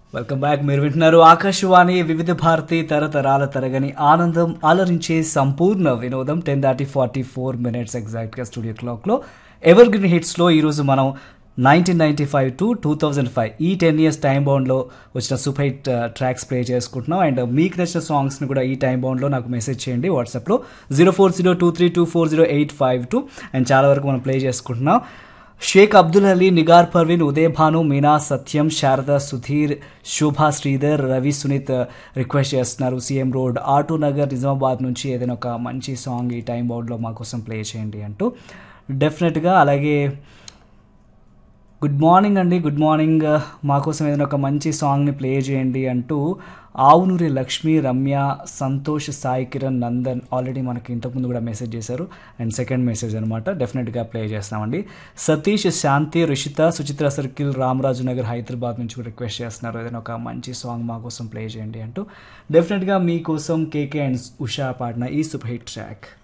welcome back మీరు వింటున్నారు ఆకాశవాణి వివిధ భారతి తరతరాల తరగని ఆనందం అలరించే సంపూర్ణ వినోదం టెన్ దాటి ఫార్టీ ఫోర్ మినిట్స్ ఎగ్జాక్ట్గా స్టూడియో క్లాక్లో ఎవర్ గ్రీన్ హిట్స్లో ఈరోజు మనం nineteen ninety five to two thousand five ఈ టెన్ ఇయర్స్ టైం బౌండ్లో వచ్చిన సూపర్ హిట్ ట్రాక్స్ ప్లే చేసుకుంటున్నాం అండ్ మీకు నచ్చిన సాంగ్స్ని కూడా ఈ టైం బౌండ్లో నాకు మెసేజ్ చేయండి వాట్సాప్లో zero four zero two three two four zero eight five two and చాలా వరకు మనం ప్లే చేసుకుంటున్నాం షేక్ అబ్దుల్ అలీ నిగార్ పర్వీన్ ఉదయ్ భాను మీనా సత్యం శారద సుధీర్ శోభా శ్రీధర్ రవి సునీత్ రిక్వెస్ట్ చేస్తున్నారు CM road auto Nagar Nizamabad నుంచి ఏదైనా ఒక మంచి సాంగ్ ఈ టైం బౌండ్లో మా కోసం ప్లే చేయండి అంటూ డెఫినెట్గా అలాగే గుడ్ మార్నింగ్ అండి గుడ్ మార్నింగ్ మా కోసం ఏదైనా ఒక మంచి సాంగ్ని ప్లే చేయండి అంటూ ఆవునూరి లక్ష్మి రమ్య సంతోష్ సాయి కిరణ్ నందన్ ఆల్రెడీ మనకి ఇంతకుముందు కూడా మెసేజ్ చేశారు అండ్ సెకండ్ మెసేజ్ అనమాట డెఫినెట్గా ప్లే చేస్తామండి సతీష్ శాంతి రిషిత సుచిత్ర సర్కిల్ రామరాజు నగర్ హైదరాబాద్ నుంచి కూడా రిక్వెస్ట్ చేస్తున్నారు ఏదైనా ఒక మంచి సాంగ్ మా కోసం ప్లే చేయండి అంటూ డెఫినెట్గా మీకోసం కేకే అండ్ ఉషా పాడిన ఈ సూపర్ హిట్ ట్రాక్